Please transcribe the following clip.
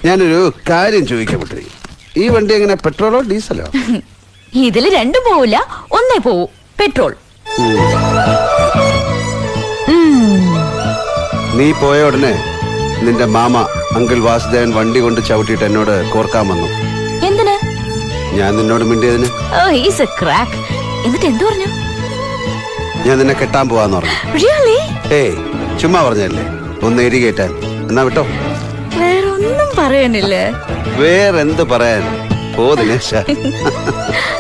ഞാനൊരു കാര്യം ചോദിക്കാൻ പറ്റി ഈ വണ്ടി എങ്ങനെ പെട്രോളോ ഡീസലോ ഇതില് രണ്ടും പോവില്ല ഒന്നേ പോവൂ പെട്രോൾ നീ പോയ ഉടനെ നിന്റെ മാമ അങ്കിൾ വാസുദേവൻ വണ്ടി കൊണ്ട് ചവിട്ടിയിട്ട് എന്നോട് കോർക്കാൻ വന്നു എന്തിന് ഞാൻ നിന്നോട് മിണ്ടിയതിന് ഓ ഈസ് എ ക്രാക്ക് എന്നിട്ട് എന്തു പറഞ്ഞു ഞാൻ നിന്നെ കെട്ടാൻ പോവാന്ന് പറഞ്ഞു റിയലി ഏയ് ചുമ്മാ പറഞ്ഞല്ലേ ഒന്ന് എരി കയറ്റാൻ എന്നാ വിട്ടോ വേറൊന്നും പറയാനില്ലേ വേറെന്ത് പറയാൻ പോ ദിനേശ